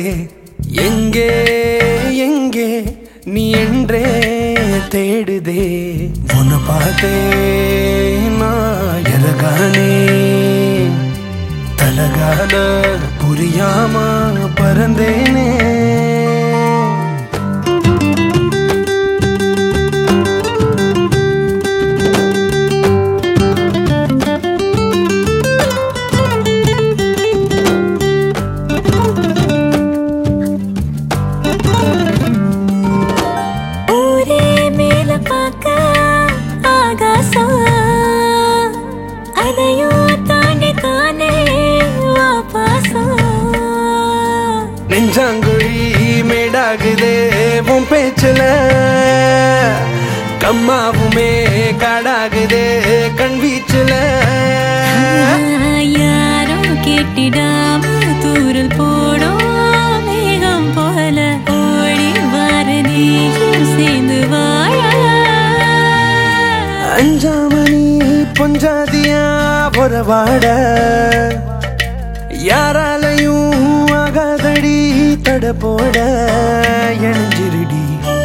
ஓடுதே எங்கே எங்கே நீ என்றே தேடுதே உன்னை பார்த்தே நான் எலகானே தலகால புரியாம பறந்தேனே ஊரே மேல பார்க்க ஆகாசம் அதையும் தாண்டி தானே வா பாசம் நெஞ்சாங்குழி மேடாகுதே உன் பேச்சுல கம்மாவுமே காடாகுதே கண் வீச்சுல யாரும் கேட்டிடாம தூரல் போடும் மேகம் போல ஓடி வாரதியும் சேர்ந்து வாழ அஞ்சாமணி பொஞ்சாதியா பொறவாட யாராலையும் ஆகாதடி தட போட எழிஞ்சிருடி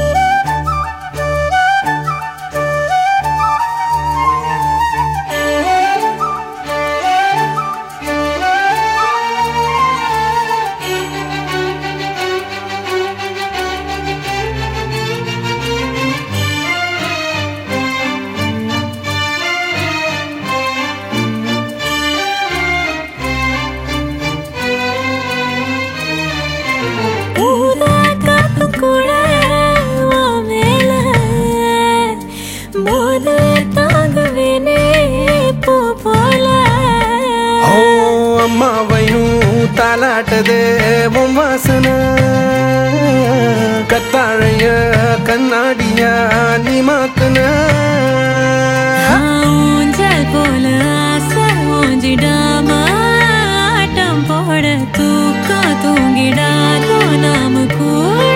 ஊதா காத்தும் கூட உன் மேல மோத தாங்குவேனே பூ போல ஓ அம்மாவையும் தாலாட்டதே உன் வாசனை கத்தாழைய கண்ணாடியா நீ மாத்துன ஊஞ்சல் போல ஆசை ஊஞ்சிடாம ஆட்டம் போட தூக்கம் தூங்கிடாதோ நாம கூட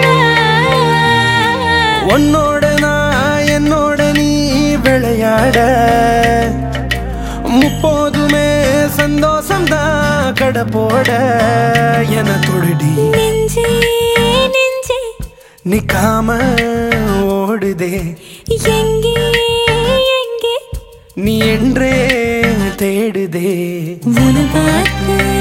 உன்னோட நான் என்னோட நீ விளையாட முப்போதுமே சந்தோஷம்தான் கடை போட என தொடுடி நெஞ்சே நெஞ்சே நிக்காம ஓடுதே எங்கே எங்கே நீ என்றே தேடுதே உன பார்த்து